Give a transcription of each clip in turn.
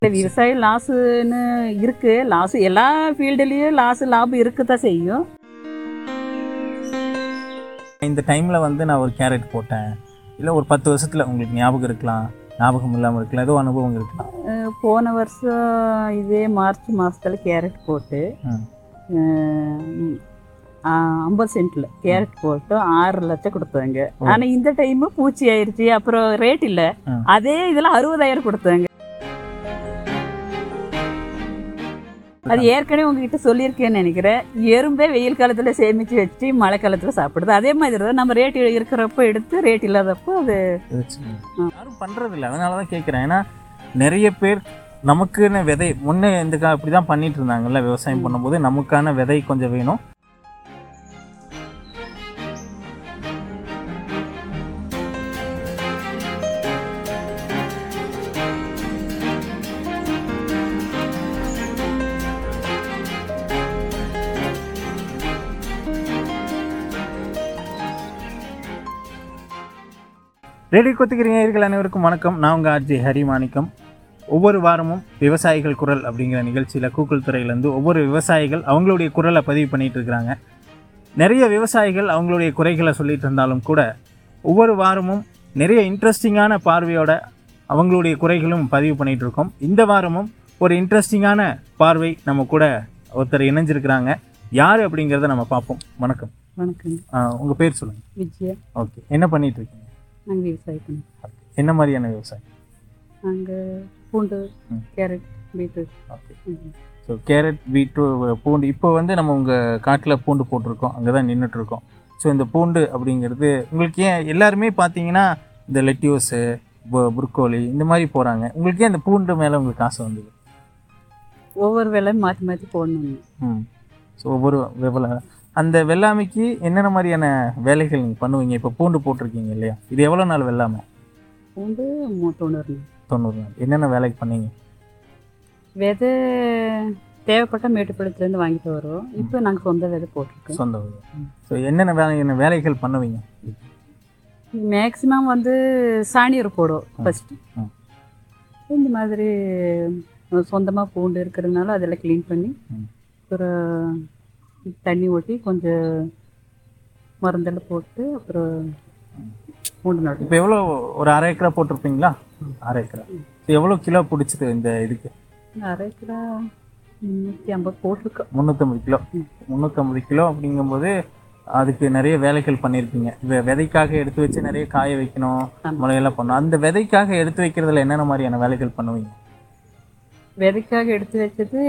இந்த விவசாயம் லாஸுன்னு இருக்கு லாஸ் எல்லா ஃபீல்டுலேயும் லாஸ் லாபம் இருக்க தான் செய்யும் இந்த டைமில் வந்து நான் ஒரு கேரட் போட்டேன் இல்லை ஒரு பத்து வருஷத்தில் உங்களுக்கு ஞாபகம் இருக்கலாம் ஞாபகம் இல்லாமல் இருக்கலாம் ஏதோ அனுபவம் இருக்கலாம் அஹ் போன வருஷம் இதே மார்ச் மாதத்துல கேரட் போட்டு ம். அஹ் ஆ- ஐம்பது சென்ட்ல கேரட் போட்டு ஆறு லட்சம் கொடுத்தாங்க ஆனா இந்த டைம் பூச்சி ஆயிருச்சு அப்புறம் ரேட் இல்ல ம். அதே இதுல அறுபதாயிரம் கொடுத்தாங்க அது ஏற்கனவே உங்ககிட்ட சொல்லியிருக்கேன்னு நினைக்கிறேன் எறும்பே வெயில் காலத்துல சேமிச்சு வச்சு மழை காலத்துல சாப்பிடுது அதே மாதிரி தான் நம்ம ரேட் இருக்கிறப்ப எடுத்து ரேட் இல்லாதப்போ அது யாரும் பண்ணுறதில்ல அதனால தான் கேட்குறேன் ஏன்னா நிறைய பேர் நமக்குன்னு விதை முன்னே இந்த கா இப்படி தான் பண்ணிட்டு இருந்தாங்கல்ல விவசாயம் பண்ணும்போது நமக்கான விதை கொஞ்சம் வேணும் ரேடியோ கொத்துக்கிறீங்க நேயர்கள் அனைவருக்கும் வணக்கம் நான் உங்கள் ஆர்ஜி ஹரி மாணிக்கம் ஒவ்வொரு வாரமும் விவசாயிகள் குரல் அப்படிங்கிற நிகழ்ச்சியில் கூகுள் துறையிலேருந்து ஒவ்வொரு விவசாயிகள் அவங்களுடைய குரலை பதிவு பண்ணிட்டு இருக்கிறாங்க நிறைய விவசாயிகள் அவங்களுடைய குறைகளை சொல்லிட்டு இருந்தாலும் கூட ஒவ்வொரு வாரமும் நிறைய இன்ட்ரெஸ்டிங்கான பார்வையோட அவங்களுடைய குறைகளும் பதிவு பண்ணிட்டு இருக்கோம் இந்த வாரமும் ஒரு இன்ட்ரெஸ்டிங்கான பார்வை நம்ம கூட ஒருத்தர் இணைஞ்சிருக்கிறாங்க யார் அப்படிங்கிறத நம்ம பார்ப்போம் வணக்கம் வணக்கம் உங்கள் பேர் சொல்லுங்கள் விஜயா ஓகே என்ன பண்ணிட்டு இருக்கீங்க நாங்கள் விவசாயம் பண்ணோம் என்ன மாதிரியான விவசாயம் நாங்கள் பூண்டு ம். Carrot beetroot okay so carrot beetroot பூண்டு இப்போ வந்து நம்ம உங்கள் காட்டில் பூண்டு போட்டிருக்கோம் அங்கே தான் நின்றுட்டுருக்கோம் ஸோ இந்த பூண்டு அப்படிங்கிறது உங்களுக்கு ஏன் எல்லாருமே பார்த்தீங்கன்னா இந்த லெட்யூஸு புர்கோலி இந்த மாதிரி போகிறாங்க உங்களுக்கு ஏன் இந்த பூண்டு மேலே உங்களுக்கு ஆசை வந்தது ஒவ்வொரு வேலை மாற்றி மாற்றி போடணும் ம் ஸோ ஒவ்வொரு வெவல அந்த வெள்ளாமைக்கு என்னென்ன மாதிரியான வேலைகள் நீங்கள் பண்ணுவீங்க இப்போ பூண்டு போட்டிருக்கீங்க இல்லையா இது எவ்வளோ நாள் வெள்ளாமை பூண்டு மூ- தொண்ணூறு தொண்ணூறு நாள் என்னென்ன வேலைக்கு பண்ணீங்க விதை தேவைப்பட்ட மேட்டுப்பாளையத்துலேருந்து வாங்கிட்டு வரோம் இப்போ நாங்கள் சொந்த விதை போட்டிருக்கோம் சொந்த ஸோ என்னென்ன வேலை வேலைகள் பண்ணுவீங்க மேக்ஸிமம் வந்து சாணியூர் போடுவோம் ஃபஸ்ட்டு ம். இந்த மாதிரி சொந்தமாக பூண்டு இருக்கிறதுனால அதெல்லாம் க்ளீன் பண்ணி ம். அப்புறம் தண்ணி ஊற்றி கொஞ்சம் மருந்தெல்லாம் போட்டு அப்புறம் பூண்டு நடுவோம் இப்போ எவ்வளோ ஒரு அரை ஏக்கரா போட்டிருப்பீங்களா அரை ஏக்கரா ஸோ எவ்வளோ கிலோ பிடிச்சது இந்த இதுக்கு அரை கிலோ முந்நூற்றி ஐம்பது போட்டிருக்கோம் முந்நூற்றம்பது கிலோ ம். முந்நூற்றம்பது கிலோ அப்படிங்கும்போது அதுக்கு நிறைய வேலைகள் பண்ணியிருப்பீங்க வெ- விதைக்காக எடுத்து வச்சு நிறைய காய வைக்கணும் ஆமா. முளையெல்லாம் பண்ணணும் அந்த விதைக்காக எடுத்து வைக்கிறதுல என்னென்ன மாதிரியான வேலைகள் பண்ணுவீங்க விதைக்காக எடுத்து வச்சது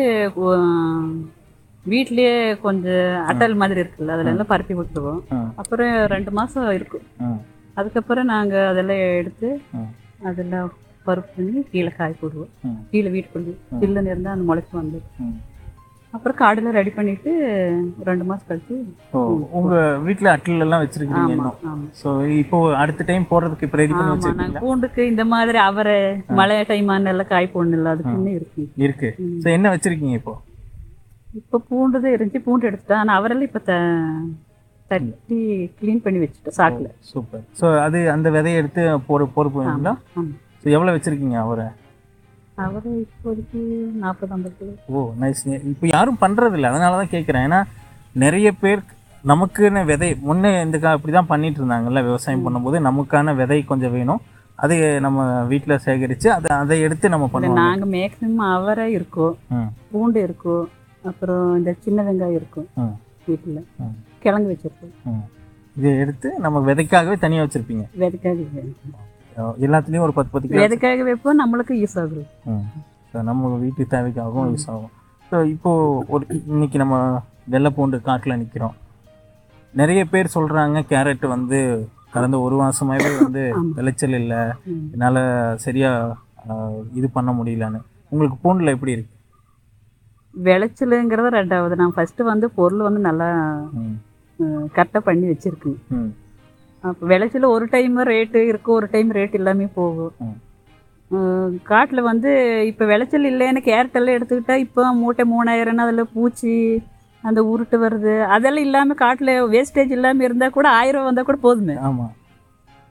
வீட்லேயே கொஞ்சம் அட்டல் மாதிரி இருக்குல்ல அதில் எல்லாம் பரப்பி விட்டுருவோம் ம் அப்புறம் ரெண்டு மாதம் இருக்கும் ம் அதுக்கப்புறம் நாங்கள் அதெல்லாம் எடுத்து ம் அதெல்லாம் பருப்பு பண்ணி கீழே காய போடுவோம் ம் கீழே வீட்டுக்குள்ளே சில்லுன்னு இருந்தால் அந்த முளைச்சி வந்துடும் ம் அப்புறம் காடில் ரெடி பண்ணிட்டு ரெண்டு மாதம் கழிச்சு ஸோ உங்கள் வீட்டில் அட்டில் எல்லாம் வச்சுருக்கீங்க ஆமாம் இன்னும் ஆமாம் ஸோ இப்போ அடுத்த டைம் போடுறதுக்கு இப்போ ரெடி பண்ணி ஆமாம் வச்சுருக்கீங்களா நாங்கள் பூண்டுக்கு இந்த மாதிரி அவரை மழை டைமான எல்லாம் காய் போடணும் இல்லை அதுக்குன்னு இருக்கு இருக்கு ஸோ என்ன வச்சுருக்கீங்க இப்போ இப்போ பூண்டு தான் இருந்துச்சு பூண்டு எடுத்துட்டேன் ஆனால் அவரெல்லாம் இப்போ த தட்டி க்ளீன் பண்ணி வச்சுட்டேன் சாக்கில் சூப்பர் ஸோ அது அந்த விதையை எடுத்து போட போட போவீங்களா ஆமாம் ஸோ எவ்வளோ வச்சுருக்கீங்க அவரை அவரை இப்போதைக்கு நாற்பது ஐம்பது கிலோ ஓ நைஸ் இப்போ யாரும் பண்ணுறதில்ல அதனால தான் கேட்குறேன் ஏன்னா நிறைய பேர் நமக்குன்னு விதை முன்னே இந்த கா இப்படி தான் பண்ணிட்டு இருந்தாங்கல்ல விவசாயம் பண்ணும்போது நமக்கான விதை கொஞ்சம் வேணும் அதை நம்ம வீட்டில் சேகரித்து அதை அதை எடுத்து நம்ம பண்ணுவோம் நாங்கள் மேக்ஸிமம் அவரை இருக்கும் ம் பூண்டு இருக்கும் அப்புறம் இந்த சின்ன வெங்காயம் இருக்கும் ம் வீட்டில் ம் கிழங்கு வச்சிருக்கோம் ம் இதை எடுத்து நம்ம விதைக்காகவே தனியாக வச்சுருப்பீங்க விதைக்காக இது. எல்லாத்துலேயும் ஒரு பத்து பத்து கிலோ விதைக்காக வைப்போம் நம்மளுக்கு யூஸ் ஆகுது ம் ஸோ நம்ம வீட்டு தேவைக்காகவும் யூஸ் ஆகும் ஸோ இப்போது ஒரு இன்னைக்கு நம்ம வெள்ளை பூண்டு காட்டில் நிற்கிறோம் நிறைய பேர் சொல்கிறாங்க கேரட் வந்து கடந்த ஒரு மாதமாகவே வந்து விளைச்சல் இல்லை ம். என்னால் சரியாக இது பண்ண முடியலன்னு உங்களுக்கு பூண்டில் எப்படி இருக்கு விளைச்சலுங்கிறது ரெண்டாவது நான் ஃபஸ்ட்டு வந்து பொருள் வந்து நல்லா ம் கரெக்டாக பண்ணி வச்சுருக்கேன் ம் அப்போ விளைச்சல் ஒரு டைம் ரேட்டு இருக்கும் ஒரு டைம் ரேட் இல்லாமே போகும் ம். காட்டில் வந்து இப்போ விளைச்சல் இல்லைன்னு கேரட் எல்லாம் எடுத்துக்கிட்டா இப்போ மூட்டை மூணாயிரம்னு அதில் பூச்சி அந்த உருட்டு வருது அதெல்லாம் இல்லாமல் காட்டில் வேஸ்டேஜ் இல்லாமல் இருந்தால் கூட ஆயிரம் வந்தால் கூட போதுமே ஆமாம்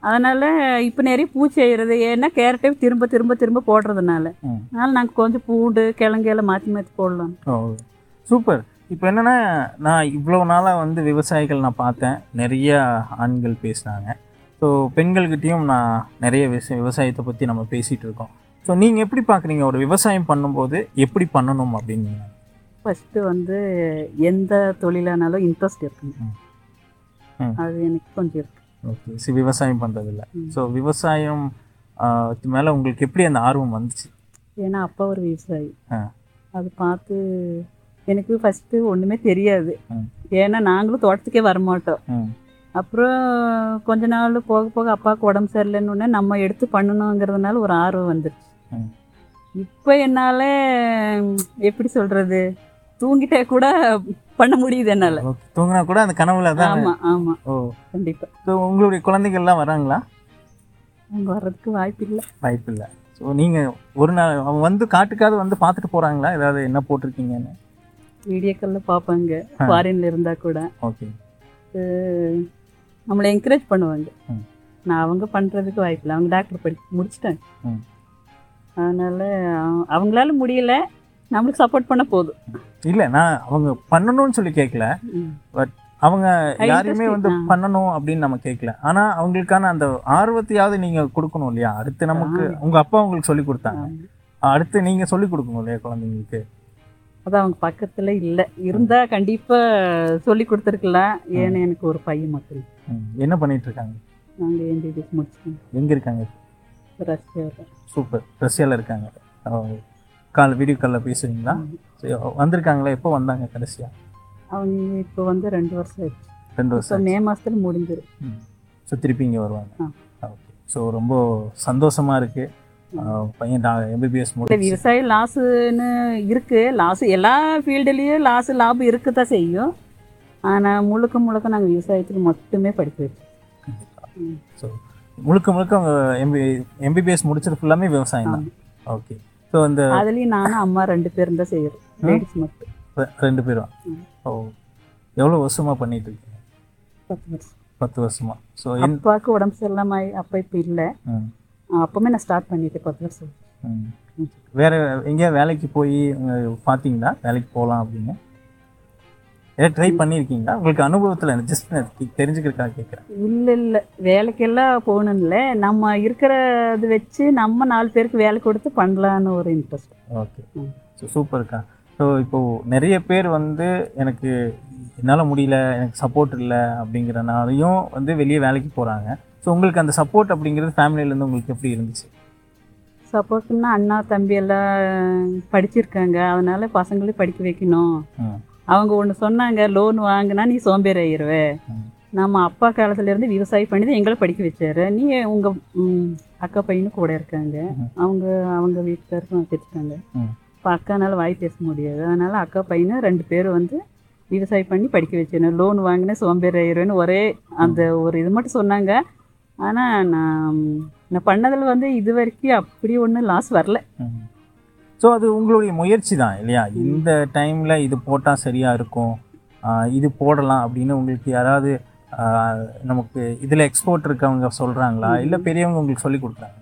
அதனால் இப்போ நிறைய பூச்சி செய்கிறது ஏன்னா கேரட்டே திரும்ப திரும்ப திரும்ப போடுறதுனால ம். அதனால் நாங்கள் கொஞ்சம் பூண்டு கிழங்கு எல்லாம் மாற்றி மாற்றி போடலாம் ஓ சூப்பர் இப்போ என்னென்னா நான் இவ்வளோ நாளாக வந்து விவசாயிகள் நான் பார்த்தேன் நிறைய ஆண்கள் பேசுனாங்க ஸோ பெண்கள்கிட்டயும் நான் நிறைய விஷயம் விவசாயத்தை பற்றி நம்ம பேசிகிட்டு இருக்கோம் ஸோ நீங்கள் எப்படி பார்க்குறீங்க ஒரு விவசாயம் பண்ணும்போது எப்படி பண்ணணும் அப்படின்னு ஃபஸ்ட்டு வந்து எந்த தொழிலானாலும் இன்ட்ரெஸ்ட் இருக்குங்க ம். ம். அது எனக்கு கொஞ்சம் இருக்கு ஓகே சரி விவசாயம் பண்ணுறதில்ல ம். ஸோ விவசாயம் மேலே உங்களுக்கு எப்படி அந்த ஆர்வம் வந்துச்சு ஏன்னா அப்பா ஒரு விவசாயி ஆ. அது பார்த்து எனக்கு ஃபஸ்ட்டு ஒன்றுமே தெரியாது ம். ஏன்னா நாங்களும் தோட்டத்துக்கே வரமாட்டோம் ம் அப்புறம் கொஞ்ச நாள் போக போக அப்பாவுக்கு உடம்பு சரியில்லைன்னு உடனே நம்ம எடுத்து பண்ணணுங்கிறதுனால ஒரு ஆர்வம் வந்துருச்சு ம். இப்போ என்னால் எப்படி சொல்கிறது தூங்கிட்டே கூட பண்ண முடியுது என்னால் ஓகே தூங்கினா கூட அந்த கனவுல தான் ஆமாம் ஆமாம் ஓ கண்டிப்பாக ஸோ உங்களுடைய குழந்தைகள்லாம் வராங்களா அவங்க வர்றதுக்கு வாய்ப்பு இல்லை வாய்ப்பு இல்லை ஸோ நீங்கள் ஒரு நாள் அவங்க வந்து காட்டுக்காவது வந்து பார்த்துட்டு போகிறாங்களா ஏதாவது என்ன போட்டிருக்கீங்கன்னு வீடியோக்களில் பார்ப்பாங்க ஆ. ஃபாரினில் இருந்தால் கூட ஓகே அஹ் நம்மளை என்கரேஜ் பண்ணுவாங்க ம். நான் அவங்க பண்ணுறதுக்கு வாய்ப்பு இல்லை அவங்க டாக்டர் படி முடிச்சிட்டாங்க ம். அதனால் அவங்களால முடியல நம்மளுக்கு சப்போர்ட் பண்ண போதும் இல்லை நான் அவங்க பண்ணணும்னு சொல்லி கேட்கல ம். அவங்க High யாரையுமே interest, வந்து ஆ. பண்ணணும் அப்படின்னு நம்ம கேட்கல ஆனால் அவங்களுக்கான அந்த ஆர்வத்தையாவது நீங்கள் கொடுக்கணும் இல்லையா அடுத்து நமக்கு உங்கள் அப்பா உங்களுக்கு சொல்லி கொடுத்தாங்க அடுத்து நீங்கள் சொல்லி கொடுக்கணும் இல்லையா குழந்தைங்களுக்கு அது அவங்க பக்கத்தில் இல்லை இருந்தால் கண்டிப்பாக சொல்லி கொடுத்துருக்கலாம் ஏன்னா எனக்கு ஒரு பையன் மட்டும் ம். என்ன பண்ணிட்டு இருக்காங்க நாங்கள் எம்பிபிஎஸ் முடிச்சிட்டோம் எங்கே இருக்காங்க ரஷ்யாவில் சூப்பர் ரஷ்யாவில் இருக்காங்க ஓ. கால் வீடியோ காலில் பேசுவீங்களா சரி, வந்திருக்காங்களா எப்போ வந்தாங்க கடைசியாக அவங்க இப்போ வந்து ரெண்டு வருஷம் ஆயிடுச்சு ரெண்டு இப்போ வருஷம் மே மாதத்தில் முடிஞ்சிடும் ஸோ திருப்பி இங்கே வருவாங்க ஆ. ஓகே ஸோ ரொம்ப சந்தோஷமாக இருக்குது பையன் எம்பிபிஎஸ் இந்த முடிச்சு விவசாயம் லாஸுன்னு இருக்குது லாஸு எல்லா ஃபீல்டுலேயும் லாஸு லாபம் இருக்க தான் செய்யும் ஆனால் முழுக்க முழுக்க நாங்கள் விவசாயத்துக்கு மட்டுமே படிக்க வச்சோம் ம். ஸோ முழுக்க முழுக்க அவங்க எம்பி எம்பிபிஎஸ் முடிச்சது ஃபுல்லாமே விவசாயம் தான் ஓகே ஸோ இந்த அதுலேயும் நானும் அம்மா ரெண்டு பேரும் தான் செய்கிறோம் லேடிஸ் மட்டும் ரெ- ரெண்டு பேரும் ம். ஓ எவ்வளோ வருஷமாக பண்ணிட்டு இருக்கீங்க பத்து வருஷம் பத்து வருஷமா ஸோ என் அப்பாவுக்கு உடம்பு சரியில்லாம அப்பா இப்போ இல்லை ம், அப்போமே நான் ஸ்டார்ட் பண்ணிட்டேன் பத்து வருஷம் ம். ம். வேற எங்கேயா வேலைக்கு போய் அஹ், பார்த்தீங்களா வேலைக்கு போகலாம் அப்படின்னு ஏதாவது ட்ரை பண்ணியிருக்கீங்களா உங்களுக்கு அனுபவத்தில் ஜஸ்ட் தெரிஞ்சுக்கிறதுக்காக கேட்குறேன் இல்லை இல்லை வேலைக்கெல்லாம் போகணும்ல நம்ம இருக்கிறது வச்சு நம்ம நாலு பேருக்கு வேலை கொடுத்து பண்ணலான்னு ஒரு இன்ட்ரெஸ்ட் ஓகே ம். ஸோ சூப்பர்க்கா ஸோ இப்போது நிறைய பேர் வந்து எனக்கு என்னால் முடியல எனக்கு சப்போர்ட் இல்லை அப்படிங்கிறனாலையும் வந்து வெளியே வேலைக்கு போகிறாங்க ஸோ உங்களுக்கு அந்த சப்போர்ட் அப்படிங்கிறது ஃபேமிலியிலேருந்து உங்களுக்கு எப்படி இருந்துச்சு சப்போர்ட்னா அண்ணா தம்பி எல்லாம் படிச்சிருக்காங்க அதனால பசங்களையும் படிக்க வைக்கணும் ம் அவங்க ஒன்று சொன்னாங்க லோன் வாங்கினா நீ சோம்பேறி ஆயிடுவே ம். நம்ம அப்பா காலத்துலேருந்து விவசாயம் பண்ணி தான் எங்களை படிக்க வச்சாரு நீ உங்கள் அக்கா பையனும் கூட இருக்காங்க ம். அவங்க அவங்க வீட்டுக்காருக்கும் வச்சுருக்காங்க ம். இப்போ அக்கானால வாய் பேச முடியாது அதனால் அக்கா பையனும் ரெண்டு பேரும் வந்து விவசாயம் பண்ணி படிக்க வச்சிருந்தேன் லோன் வாங்கினா சோம்பேறி ஆயிடுவேன்னு ஒரே அந்த ஒரு இது மட்டும் சொன்னாங்க ஆனால் நான் நான் பண்ணதில் வந்து இது வரைக்கும் அப்படி ஒன்றும் லாஸ் வரல ஸோ அது உங்களுடைய முயற்சி தான் இல்லையா இந்த டைமில் இது போட்டால் சரியாக இருக்கும் ஆஹ் இது போடலாம் அப்படின்னு உங்களுக்கு யாராவது ஆஹ் நமக்கு இதில் எக்ஸ்போர்ட் இருக்கவங்க சொல்கிறாங்களா இல்லை பெரியவங்க உங்களுக்கு சொல்லி கொடுக்குறாங்க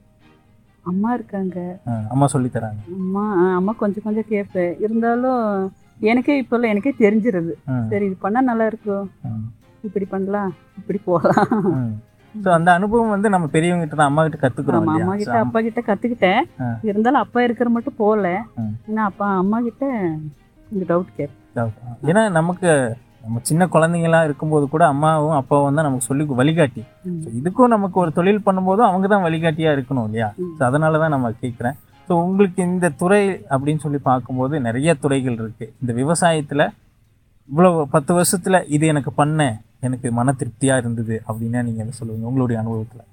அம்மா இருக்காங்க அம்மா சொல்லித் தராங்க அம்மா ஆ, அம்மா கொஞ்சம் கொஞ்சம் கேட்பேன் இருந்தாலும் எனக்கே இப்போல்லாம் எனக்கே தெரிஞ்சிருது ம், சரி இது பண்ணால் நல்லா இருக்கும் ம், இப்படி பண்ணலாம் இப்படி போகலாம் ம். ஸோ அந்த அனுபவம் வந்து நம்ம பெரியவங்க கிட்ட தான் அம்மா கிட்ட கற்றுக்குறோம் ஆமாம் அம்மா கிட்ட அப்பா கிட்ட கற்றுக்கிட்டேன் ஆ. இருந்தாலும் அப்பா இருக்கிற மட்டும் போகல ம். ஏன்னா அப்பா அம்மா கிட்ட இந்த டவுட் கேட்பேன் ஏன்னா நமக்கு நம்ம சின்ன குழந்தைங்களா இருக்கும்போது கூட அம்மாவும் அப்பாவும் தான் நமக்கு சொல்லி வழிகாட்டி ம். So இதுக்கும் நமக்கு ஒரு தொழில் பண்ணும்போதும் அவங்க தான் வழிகாட்டியாக இருக்கணும் இல்லையா ம். ஸோ அதனால தான் நம்ம கேட்குறேன் ஸோ உங்களுக்கு இந்த துறை அப்படின்னு சொல்லி பார்க்கும்போது நிறைய துறைகள் இருக்குது இந்த விவசாயத்தில் இவ்வளோ பத்து வருஷத்தில் இது எனக்கு பண்ணேன் எனக்கு மன திருப்தியாக இருந்தது அப்படின்னா நீங்கள் என்ன சொல்லுவீங்க உங்களுடைய அனுபவத்தில்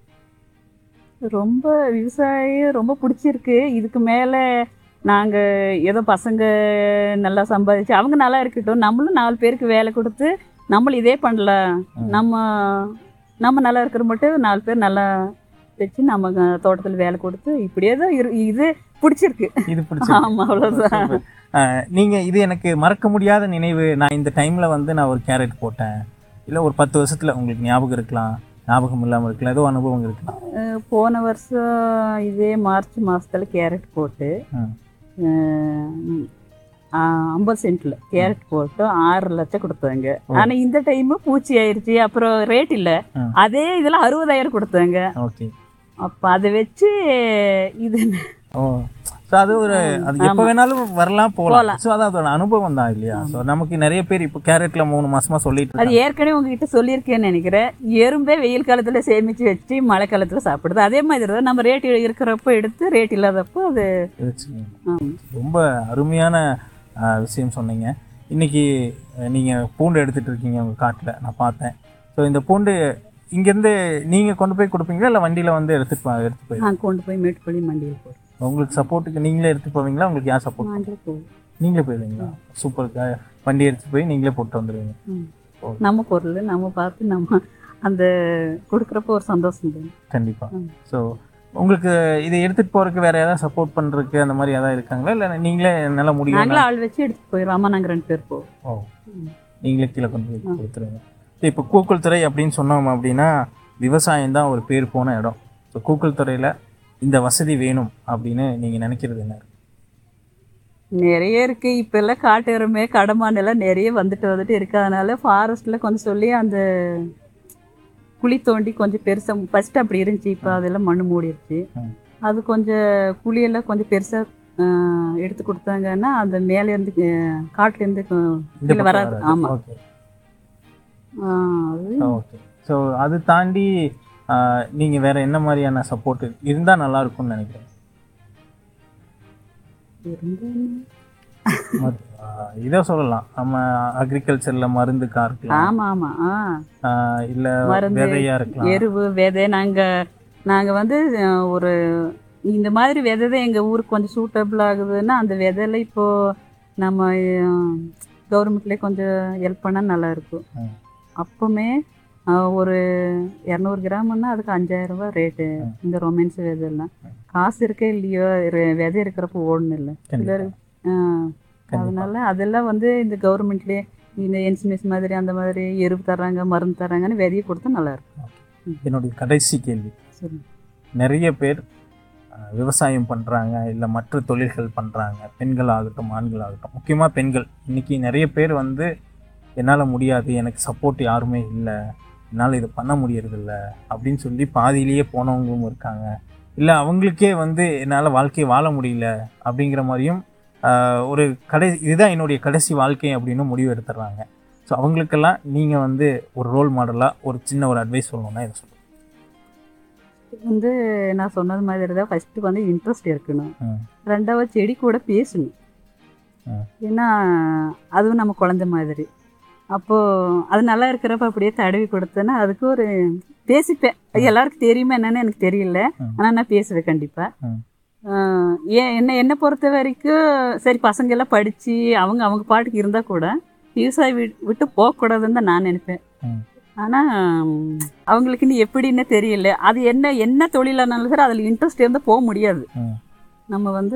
ரொம்ப விவசாயம் ரொம்ப பிடிச்சிருக்கு இதுக்கு மேலே நாங்கள் ஏதோ பசங்க நல்லா சம்பாதிச்சு அவங்க நல்லா இருக்கட்டும் நம்மளும் நாலு பேருக்கு வேலை கொடுத்து நம்மளும் இதே பண்ணலாம் ம். நம்ம நம்ம நல்லா இருக்கிற மட்டும் நாலு பேர் நல்லா வச்சு நம்ம தோட்டத்தில் வேலை கொடுத்து இப்படியே தான் இரு இது பிடிச்சிருக்கு இது பிடிச்சி ஆமாம் அவ்வளோதான் நீங்கள் இது எனக்கு மறக்க முடியாத நினைவு நான் இந்த டைமில் வந்து நான் ஒரு கேரட் போட்டேன் இல்லை ஒரு பத்து வருஷத்தில் உங்களுக்கு ஞாபகம் இருக்கலாம் ஞாபகம் இல்லாமல் இருக்குல்ல ஏதோ அனுபவம் இருக்கலாம் அஹ் போன வருஷம் இதே மார்ச் மாசத்துல கேரட் போட்டு ம் அஹ் ஆ- ஐம்பது சென்ட்ல கேரட் போட்டு ஆறு லட்சம் கொடுத்தாங்க ஆனா இந்த டைம் பூச்சி ஆயிருச்சு அப்புறம் ரேட் இல்ல ம். அதே இதுல அறுபதாயிரம் கொடுத்தாங்க ஓகே அப்ப அதை வச்சு இது ஓ ஸோ அது ஒரு அது எப்போ வேணாலும் வரலாம் போகலாம் ஸோ அது அதோட அனுபவம் தான் இல்லையா ஸோ நமக்கு நிறைய பேர் இப்போ கேரட்ல மூணு மாசமா சொல்லிட்டு அது இருக்காங்க ஏற்கனவே உங்ககிட்ட சொல்லியிருக்கேன்னு நினைக்கிறேன் எறும்பே வெயில் காலத்துல சேமிச்சு வச்சு மழை காலத்துல சாப்பிடுது அதே மாதிரி தான் நம்ம ரேட் இருக்கிறப்ப எடுத்து ரேட் இல்லாதப்போ அது வச்சுக்கோங்க. ஆமா. ரொம்ப அருமையான ஆ, விஷயம் சொன்னீங்க இன்னைக்கு அஹ், நீங்க பூண்டு எடுத்துட்டு இருக்கீங்க உங்க காட்டுல நான் பார்த்தேன் ஸோ இந்த பூண்டு இங்கேருந்து நீங்க கொண்டு போய் கொடுப்பீங்களா இல்லை வண்டியில வந்து எடுத்துட்டு போ- எடுத்து போய் நான் கொண்டு போய் மேட்டுப்பள்ளி மண்டியில் போடுறேன் உங்களுக்கு சப்போர்ட்டுக்கு நீங்களே எடுத்து போவீங்களா உங்களுக்கு யார் சப்போர்ட் நாங்களே போவோம் நீங்களே போயிடுவீங்களா சூப்பர் வண்டி எடுத்து போய் நீங்களே போட்டு வந்துடுவீங்க ம். ஓ. நம்ம பொருள் நம்ம பார்த்து நம்ம அந்த கொடுக்குறப்ப ஒரு சந்தோஷம் தான் கண்டிப்பா ம். ஸோ உங்களுக்கு இதை எடுத்துட்டு போறதுக்கு வேற ஏதாவது சப்போர்ட் பண்றதுக்கு அந்த மாதிரி ஏதாவது இருக்காங்களா இல்லை நீங்களே என்னால் முடியும் நாங்களே ஆள் வச்சு எடுத்துட்டு போயிடுவோம் ஆமா நாங்கள் ரெண்டு பேர் போவோம் ஓ ம். நீங்களே கீழே கொண்டு போய் கொடுத்துருங்க இப்போ கூக்குள் துறை அப்படின்னு சொன்னோம் அப்படின்னா விவசாயம் தான் ஒரு பேர் போன இடம் ஸோ கூக்குள் துறையில் இந்த வசதி வேணும் அப்படின்னு நீங்கள் நினைக்கிறது என்ன நிறைய இருக்கு இப்ப எல்லாம் காட்டு எருமை கடமான் எல்லாம் நிறைய வந்துட்டு வந்துட்டு இருக்கு அதனால ஃபாரஸ்ட்ல கொஞ்சம் சொல்லி அந்த குழி தோண்டி கொஞ்சம் பெருசா ஃபர்ஸ்ட் அப்படி இருந்துச்சு இப்போ அதெல்லாம் மண்ணு மூடிடுச்சு ம். அது கொஞ்சம் குழியெல்லாம் கொஞ்சம் பெருசா ஆஹ், எடுத்து கொடுத்தாங்கன்னா அந்த மேல இருந்து ஆஹ், காட்டுல இருந்து ஆஹ், இந்த கீழே வராது ஆமா ஓகே ஆஹ், அது ஓகே ஸோ அது தாண்டி ஆஹ், நீங்க வேற என்ன மாதிரியான சப்போர்ட் இருந்தா நல்லா இருக்கும்னு நினைக்கிறேன் இருந்தா- மத்- ஆஹ், இதை சொல்லலாம் நம்ம அக்ரிகல்ச்சர்ல மருந்துக்கா இருக்கலாம் ஆமா ஆமா ஆ ஆஹ், இல்ல மருந்து, விதையா இருக்கலாம் எருவு விதை நாங்க நாங்க வந்து அஹ், ஒரு இந்த மாதிரி விதை தான் எங்க ஊருக்கு கொஞ்சம் சூட்டபிள் ஆகுதுன்னா அந்த விதையில இப்போ நம்ம கவர்மெண்ட்லேயே கொஞ்சம் ஹெல்ப் பண்ணால் நல்லா இருக்கும் ம். அப்பவுமே அஹ், ஒரு இரநூறு கிராம்னா அதுக்கு அஞ்சாயிரம் ரூபாய் ரேட்டு ம். இந்த ரொமான்ஸ் விதையெல்லாம் ம். காசு இருக்கே இல்லையோ இரு- விதை இருக்கிறப்போ ஓடணும் இல்லை கண்டிப்பா. சிலர் அதனால அதெல்லாம் வந்து இந்த கவர்மெண்ட்லேயே இந்த என்சிமெஸ் மாதிரி அந்த மாதிரி எருவு தர்றாங்க மருந்து தர்றாங்கன்னு விதையை கொடுத்தா நல்லா இருக்கும் என்னுடைய கடைசி கேள்வி சரி நிறைய பேர் அஹ், விவசாயம் பண்ணுறாங்க இல்லை மற்ற தொழில்கள் பண்ணுறாங்க பெண்கள் ஆகட்டும் ஆண்கள் ஆகட்டும் முக்கியமாக பெண்கள் இன்றைக்கி நிறைய பேர் வந்து என்னால் முடியாது எனக்கு சப்போர்ட் யாருமே இல்லை என்னால் இதை பண்ண முடியறதில்ல அப்படின்னு சொல்லி பாதியிலேயே போனவங்களும் இருக்காங்க இல்லை அவங்களுக்கே வந்து என்னால் வாழ்க்கையை வாழ முடியல அப்படிங்கிற மாதிரியும் ஆஹ், ஒரு கடை இதுதான் என்னுடைய கடைசி வாழ்க்கை அப்படின்னு முடிவு எடுத்துடுறாங்க ஸோ அவங்களுக்கெல்லாம் நீங்கள் வந்து ஒரு ரோல் மாடலாக ஒரு சின்ன ஒரு அட்வைஸ் சொல்லணும்னா இதை சொல்லுங்கள் வந்து நான் சொன்னது மாதிரி தான் ஃபஸ்ட்டு வந்து இன்ட்ரெஸ்ட் இருக்கணும் ம். ரெண்டாவது செடி கூட பேசணும் ம். ஏன்னா அதுவும் நம்ம குழந்தை மாதிரி அப்போது அது நல்லா இருக்கிறப்ப அப்படியே தடவி கொடுத்தேன்னா அதுக்கு ஒரு பேசிப்பேன் அது எல்லாருக்கும் தெரியுமா என்னன்னு எனக்கு தெரியல ம். ஆனால் நான் பேசுவேன் கண்டிப்பாக ம். ஏன் என்ன என்னை பொறுத்த வரைக்கும் சரி பசங்க எல்லாம் படித்து அவங்க அவங்க பாட்டுக்கு இருந்தால் கூட விவசாயம் விட் விட்டு போகக்கூடாதுன்னு தான் நான் நினைப்பேன் ம். ஆனால் அவங்களுக்கு நீ எப்படின்னு தெரியல அது என்ன என்ன தொழிலானாலும் சரி அதில் இன்ட்ரெஸ்ட் இருந்தால் போக முடியாது ம். நம்ம வந்து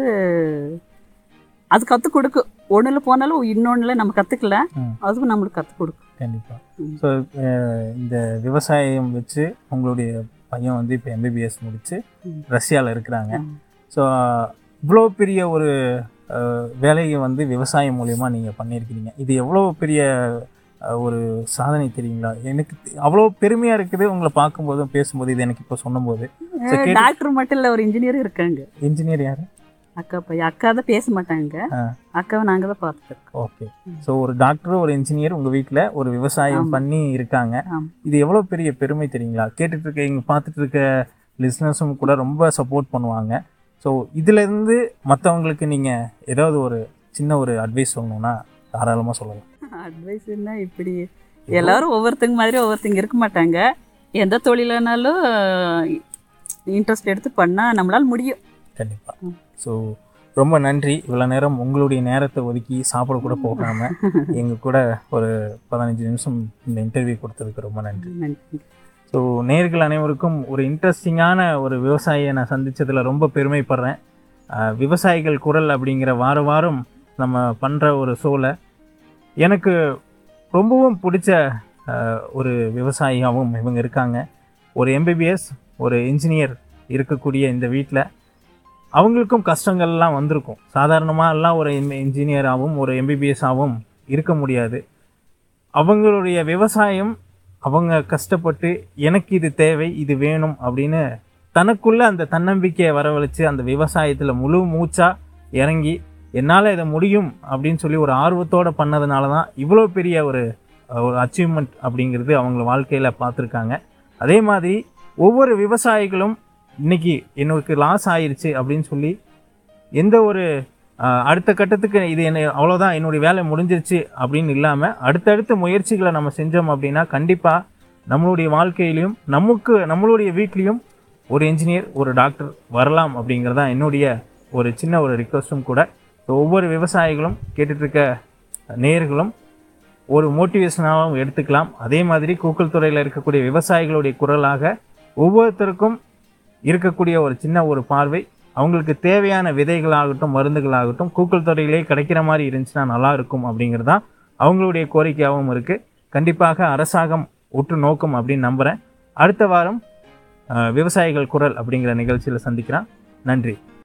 அது கற்றுக் கொடுக்கும் ஒன்றில் போனாலும் இன்னொன்றில் நம்ம கற்றுக்கல ம். அதுவும் நம்மளுக்கு கற்றுக் கொடுக்கும் கண்டிப்பாக ம். ஸோ இந்த விவசாயம் வச்சு உங்களுடைய பையன் வந்து இப்போ எம்பிபிஎஸ் முடிச்சு ம். ரஷ்யாவில் இருக்கிறாங்க ம். ஸோ இவ்வளோ பெரிய ஒரு அஹ், வேலையை வந்து விவசாயம் மூலயமா நீங்கள் பண்ணியிருக்கிறீங்க இது எவ்வளோ பெரிய அஹ், ஒரு சாதனை தெரியுங்களா எனக்கு தெ- அவ்வளோ பெருமையாக இருக்குது உங்களை பார்க்கும்போதும் பேசும்போது இது எனக்கு இப்போ சொன்னபோது So, கேட்டு- டாக்டர் மட்டும் இல்லை ஒரு இன்ஜினியர் இருக்காங்க இன்ஜினியர் யார் அக்கா பையன் அக்கா தான் பேச மாட்டாங்க ஆ. அக்காவை நாங்கள் தான் பார்த்துருக்கோம் ஓகே ஸோ ஒரு டாக்டர் ஒரு இன்ஜினியர் உங்கள் வீட்டில் ஒரு விவசாயம் ஆமா. பண்ணி இருக்காங்க ஆமா. இது எவ்வளோ பெரிய பெருமை தெரியுங்களா கேட்டுட்டு இருக்க இங்கே பார்த்துட்டு இருக்க லிஸ்னஸும் கூட ரொம்ப சப்போர்ட் பண்ணுவாங்க ஸோ இதுலேருந்து மற்றவங்களுக்கு நீங்கள் ஏதாவது ஒரு சின்ன ஒரு அட்வைஸ் சொல்லணும்னா தாராளமாக சொல்லலாம் அட்வைஸ் என்ன இப்படி எல்லாரும் ஒவ்வொருத்தங்க மாதிரி ஒவ்வொருத்தங்க இருக்க மாட்டாங்க எந்த தொழிலானாலும் இன்ட்ரெஸ்ட் எடுத்து பண்ணால் நம்மளால் முடியும் கண்டிப்பாக ம். ஸோ ரொம்ப நன்றி இவ்வளோ நேரம் உங்களுடைய நேரத்தை ஒதுக்கி சாப்பிட கூட போகாமல் எங்கள் கூட ஒரு பதினஞ்சு நிமிஷம் இந்த இன்டர்வியூ கொடுத்ததுக்கு ரொம்ப நன்றி நன்றி ஸோ நேர்கள் அனைவருக்கும் ஒரு இன்ட்ரெஸ்டிங்கான ஒரு விவசாயியை நான் சந்திச்சதில் ரொம்ப பெருமைப்படுறேன் ஆஹ் விவசாயிகள் குரல் அப்படிங்கிற வார வாரம் நம்ம பண்ணுற ஒரு ஷோவில் எனக்கு ரொம்பவும் பிடிச்ச ஆஹ் ஒரு விவசாயியாகவும் இவங்க இருக்காங்க ஒரு எம்பிபிஎஸ் ஒரு இன்ஜினியர் இருக்கக்கூடிய இந்த வீட்டில் அவங்களுக்கும் கஷ்டங்கள்லாம் வந்திருக்கும் சாதாரணமாக எல்லாம் ஒரு இன்ஜினியராகவும் ஒரு எம்பிபிஎஸ்ஸாகவும் இருக்க முடியாது அவங்களுடைய விவசாயம் அவங்க கஷ்டப்பட்டு எனக்கு இது தேவை இது வேணும் அப்படின்னு தனக்குள்ள அந்த தன்னம்பிக்கையை வரவழைச்சு அந்த விவசாயத்தில் முழு மூச்சாக இறங்கி என்னால் இதை முடியும் அப்படின்னு சொல்லி ஒரு ஆர்வத்தோடு பண்ணதுனால தான் இவ்வளோ பெரிய ஒரு ஒரு அச்சீவ்மெண்ட் அப்படிங்கிறது அவங்க வாழ்க்கையில் பார்த்துருக்காங்க அதே மாதிரி ஒவ்வொரு விவசாயிகளும் இன்னைக்கு எனக்கு லாஸ் ஆயிருச்சு அப்படின்னு சொல்லி எந்த ஒரு ஆஹ், அடுத்த கட்டத்துக்கு இது என்ன அவ்வளோதான் என்னுடைய வேலை முடிஞ்சிருச்சு அப்படின்னு இல்லாமல் அடுத்தடுத்த முயற்சிகளை நம்ம செஞ்சோம் அப்படின்னா கண்டிப்பாக நம்மளுடைய வாழ்க்கையிலையும் நமக்கு நம்மளுடைய வீட்லேயும் ஒரு இன்ஜினியர் ஒரு டாக்டர் வரலாம் அப்படிங்கிறது தான் என்னுடைய ஒரு சின்ன ஒரு ரிக்வஸ்ட்டும் கூட ஸோ ஒவ்வொரு விவசாயிகளும் கேட்டுட்ருக்க நேயர்களும் ஒரு மோட்டிவேஷனாகவும் எடுத்துக்கலாம் அதே மாதிரி கூக்கல் துறையில் இருக்கக்கூடிய விவசாயிகளுடைய குரலாக ஒவ்வொருத்தருக்கும் இருக்கக்கூடிய ஒரு சின்ன ஒரு பார்வை அவங்களுக்கு தேவையான விதைகளாகட்டும் மருந்துகளாகட்டும் கூக்கல் துறையிலே கிடைக்கிற மாதிரி இருந்துச்சுன்னா நல்லா இருக்கும் அப்படிங்கிறது தான் அவங்களுடைய கோரிக்கையாகவும் இருக்குது கண்டிப்பாக அரசாங்கம் உற்று நோக்கும் அப்படின்னு நம்புகிறேன் அடுத்த வாரம் அஹ், விவசாயிகள் குரல் அப்படிங்கிற நிகழ்ச்சியில் சந்திக்கிறேன் நன்றி